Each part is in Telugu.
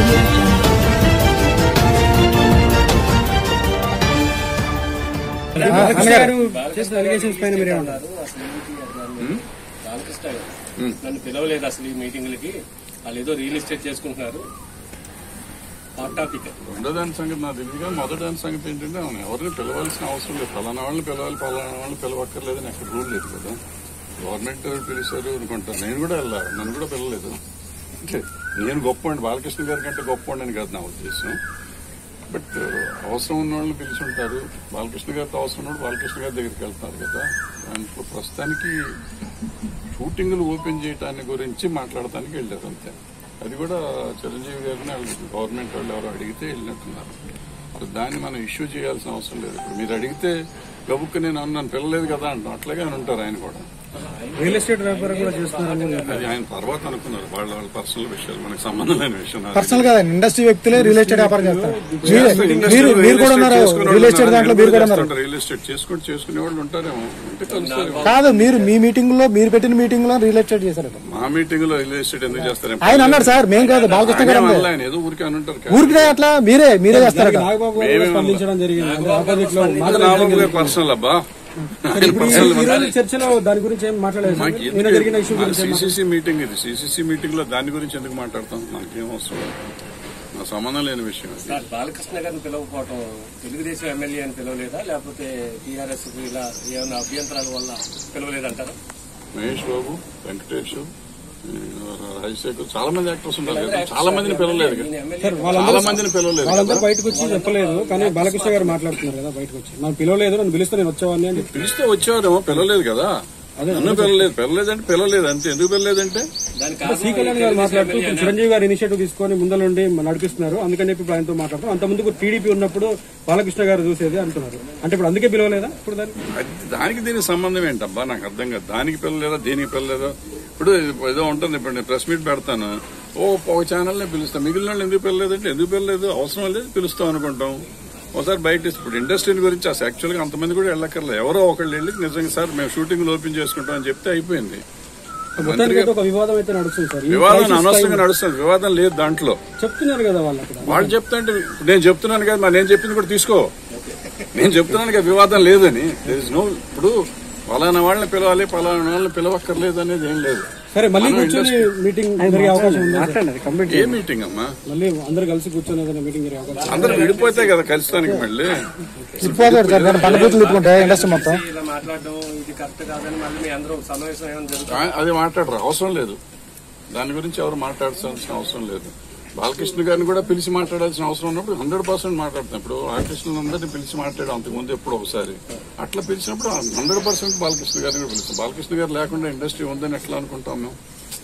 బాలకృష్ణ గారు చేసిన అలిగేషన్స్ పైన మీరు ఏమన్నారు అసలు ఏంటి అన్నారు బాలకృష్ణ గారు నన్ను పిలవలేదు అసలు ఈ మీటింగ్లకి వాళ్ళు ఏదో రియల్ ఎస్టేట్ చేసుకుంటున్నారు హాట్ టాపిక్ రెండో దాని సంగతి నా తెలియదుగా మొదటి దాని సంగతి ఏంటంటే అవును ఎవరిని పిలవాల్సిన అవసరం లేదు ఫలానా వాళ్ళని పిలవాలి ఫలానా వాళ్ళని పిలవక్కర్లేదని ఎక్కడ రూల్ లేదు కదా గవర్నమెంట్ పిలిచారు అనుకుంటారు నేను కూడా వెళ్ళాలి నన్ను కూడా పిలవలేదు అంటే నేను గొప్ప బాలకృష్ణ గారి కంటే గొప్ప అని కాదు నా ఉద్దేశం బట్ అవసరం ఉన్న వాళ్ళని పిలిచి ఉంటారు బాలకృష్ణ గారితో అవసరం ఉన్నప్పుడు బాలకృష్ణ గారి దగ్గరికి వెళ్తున్నారు కదా దాంట్లో ప్రస్తుతానికి షూటింగ్లు ఓపెన్ చేయటాన్ని గురించి మాట్లాడటానికి వెళ్ళారు అంతే అది కూడా చిరంజీవి గారిని వాళ్ళు గవర్నమెంట్ వాళ్ళు ఎవరో అడిగితే వెళ్ళినట్టున్నారు మరి దాన్ని మనం ఇష్యూ చేయాల్సిన అవసరం లేదు ఇప్పుడు మీరు అడిగితే గబుక్కు నేను నన్ను పిల్లలేదు కదా అంటాం అట్లాగే అని ఉంటారు ఆయన కూడా రియల్ ఎస్టేట్ వ్యాపారం కూడా చేస్తున్నారు అది ఆయన తర్వాత అనుకున్నారు వాళ్ళ వాళ్ళ పర్సనల్ విషయాలు మనకు సంబంధం లేని విషయం నాకు పర్సనల్ గా ఇండస్ట్రీ వ్యక్తులే రియల్ ఎస్టేట్ వ్యాపారం చేస్తారు మీరే- చేస్తారు. మీరు ఇండస్ట్రీలో మీరు కూడా ఉన్నారు చేసుకునే రియల్ వాళ్ళు ఎస్టేట్ దాంట్లో ఉన్నారు. మీరు కూడా ఉన్నారు చేస్తుంటారు. రియల్ ఎస్టేట్ చేసుకుంటూ చేసుకునే వాళ్ళు ఉంటారేమో ఉంటే కలుస్తారు కాదు మీరు మీ మీటింగ్ లో మీరు పెట్టిన మీటింగ్ లో రియల్ ఎస్టేట్ చేశారు మా మీటింగ్ లో రియల్ ఎస్టేట్ ఎందుకు చేస్తారు ఆయన అన్నాడు సార్ మేం కాదు బాలకృష్ణ గారు ఆయన అన్నారు. వల్ల ఆయన ఏదో ఊరికే అని ఉంటారు ఊరికే అట్లా మీరే మీరే చేస్తారు కదా. నాగబాబు గారు కూడా స్పందించడం జరిగింది అంటే ఆపోజిట్ లో నాబాబు గారు పర్సనల్ అబ్బా ఆయన పర్సనల్ ఈ రోజు చర్చలో దాని గురించి ఏం మాట్లాడలేదు సార్? నిన్న జరిగిన ఇష్యూ గురించి ఏం సిసిసి మీటింగ్ ఇది సిసిసి మీటింగ్ లో దాని గురించి ఎందుకు మాట్లాడతాం మనకేం అవసరం లేదు. నా సంబంధం లేని విషయం అది సార్ బాలకృష్ణ గారిని పిలవకపోవటం తెలుగుదేశం ఎమ్మెల్యే అని పిలవలేదా లేకపోతే టీఆర్ఎస్ ఇలా ఏమైనా అభ్యంతరాల వల్ల పిలవలేదంటారా మహేష్ బాబు వెంకటేష్ రాజశేఖర్ చాలా మంది యాక్టర్స్ ఉన్నారు కదా చాలా మందిని పిలవలేదు కదా. ఈయన ఎమ్మెల్యే చాలా మందిని పిలవలేదు వాళ్ళందరూ కదా. బయటకు వచ్చి చెప్పలేదు కానీ బాలకృష్ణ గారు మాట్లాడుతున్నారు కదా బయటకు వచ్చి నాకు పిలవలేదు నన్ను పిలిస్తే నేను వచ్చేవాడిని అని చెప్పి పిలిస్తే వచ్చేవారేమో పిలవలేదు కదా నన్ను పిలవలేదు పిలవలేదంటే పిలవలేదు అంతే ఎందుకు పిలవలేదంటే దానికి సి కళ్యాణ్ గారు మాట్లాడుతూ ఇప్పుడు చిరంజీవి గారు ఇనిషియేటివ్ తీసుకొని ముందలుండి నడిపిస్తున్నారు అందుకని చెప్పి ఇప్పుడు ఆయనతో మాట్లాడుతాం అంత ముందుకు టీడీపీ ఉన్నప్పుడు బాలకృష్ణ గారు చూసేది అంటున్నారు అంటే ఇప్పుడు అందుకే పిలవలేదా ఇప్పుడు దాన్ని అది దానికి దీనికి సంబంధం ఏంటబ్బా నాకు అర్థం కాదు దానికి పిల్లలేదా దీనికి పిల్లలేదా ఇప్పుడు ఏదో ఉంటుంది ఇప్పుడు నేను ప్రెస్ మీట్ పెడతాను ఓ ఒక ఛానల్ నే పిలుస్తాను మిగిలిన వాళ్ళు ఎందుకు పిల్లలేదంటే ఎందుకు పిల్లలేదు అవసరం లేదు పిలుస్తాం అనుకుంటాం ఒకసారి బయట ఇప్పుడు ఇండస్ట్రీ గురించి అసలు యాక్చువల్ గా అంతమంది కూడా వెళ్ళక్కర్లేదు ఎవరో ఒకళ్ళు వెళ్ళి నిజంగా సార్ మేము షూటింగ్ ఓపెన్ చేసుకుంటాం అని చెప్తే అయిపోయింది మొత్తానికి అయితే ఒక వివాదం అయితే నడుస్తుంది సార్ ఈ వివాదం crisis అనవసరంగా time నడుస్తుంది వివాదం లేదు దాంట్లో చెప్తున్నారు కదా వాళ్ళు అక్కడ వాళ్ళు చెప్తుంటే ఇప్పుడు నేను చెప్తున్నాను కదా మరి నేను చెప్పింది కూడా తీసుకో నేను చెప్తున్నాను కదా వివాదం లేదని There is no ఇప్పుడు పలానా వాళ్ళని పిలవాలి పలానా వాళ్ళని పిలవక్కర్లేదు అనేది ఏం లేదు సరే మళ్ళీ మనం కూర్చొని మీటింగ్ జరిగే అవకాశం ఉంది ఏ మీటింగ్ అమ్మా మళ్ళీ అందరు కలిసి కూర్చొని ఏదైనా మీటింగ్ జరిగే అవకాశం అందరూ విడిపోతే కదా కలుస్తానికి మళ్ళీ తిప్పిపోతాడు సార్ నేను పంట బూతులు తిప్పుకుంటే ఇండస్ట్రీ మొత్తం ఇలా మాట్లాడడం ఇది కరెక్ట్ కాదని మళ్ళీ మీ అందరూ సమావేశం ఏమైనా జరుగుతుంది ఆ- అది మాట్లాడరు అవసరం లేదు దాని గురించి ఎవరు మాట్లాడాల్సిన అవసరం లేదు బాలకృష్ణ గారిని కూడా పిలిచి మాట్లాడాల్సిన అవసరం ఉన్నప్పుడు హండ్రెడ్ పర్సెంట్ మాట్లాడతాం ఇప్పుడు ఆర్టిస్టులను అందరినీ పిలిచి మాట్లాడాం అంతకుముందు ఎప్పుడు ఒకసారి అట్లా పిలిచినప్పుడు హండ్రెడ్ పర్సెంట్ బాలకృష్ణ గారిని కూడా పిలుస్తాం బాలకృష్ణ గారు లేకుండా ఇండస్ట్రీ ఉందని ఎట్లా అనుకుంటాం మేము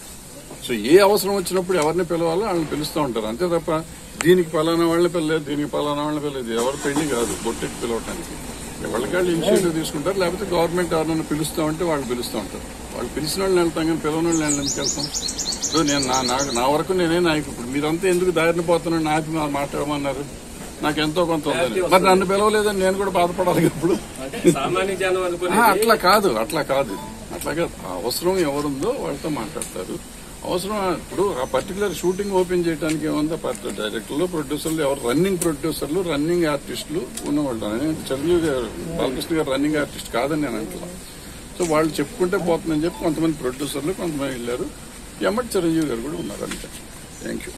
సో ఏ అవసరం వచ్చినప్పుడు ఎవరిని పిలవాలో వాళ్ళని పిలుస్తూ ఉంటారు అంతే తప్ప దీనికి పలానా వాళ్ళని పిల్లలేదు దీనికి పలానా వాళ్ళని పిల్లలేదు ఎవరి పెళ్లి కాదు బొట్టెకి పిలవటానికి ఎవరికి వాళ్ళు ఇనిషియేటివ్ తీసుకుంటారు లేకపోతే గవర్నమెంట్ ఎవరైనా పిలుస్తూ ఉంటే వాళ్ళు పిలుస్తూ ఉంటారు వాళ్ళు పిలిచిన వాళ్ళని వెళ్తాం కానీ పిలవని వాళ్ళని ఎందుకు వెళ్తాం ఇప్పుడు నేను నా నా- నా వరకు నేనే నాయకు ఇప్పుడు మీరంతా ఎందుకు దారిని పోతున్నాను ఆపి మా- మాట్లాడమన్నారు నాకు ఎంతో కొంత ఉందని మరి నన్ను పిలవలేదని నేను కూడా బాధపడాలి ఇప్పుడు అంటే సామాన్య జనం అనుకుని ఆ, అట్లా కాదు అట్లా కాదు అట్లా కాదు ఆ అవసరం ఎవరుందో వాళ్ళతో మాట్లాడతారు అవసరం ఇప్పుడు ఆ పర్టికులర్ షూటింగ్ ఓపెన్ చేయడానికి ఏముందో డైరెక్టర్లు ప్రొడ్యూసర్లు ఎవరు రన్నింగ్ ప్రొడ్యూసర్లు రన్నింగ్ ఆర్టిస్టులు ఉన్నవాళ్ళు నేను చిరంజీవి గారు బాలకృష్ణ గారు రన్నింగ్ ఆర్టిస్ట్ కాదని నేను అంటున్నా సో వాళ్ళు చెప్పుకుంటే పోతుందని చెప్పి కొంతమంది ప్రొడ్యూసర్లు కొంతమంది వెళ్ళారు ఎమ్మటి చిరంజీవి గారు కూడా ఉన్నారు అంతే థ్యాంక్ యూ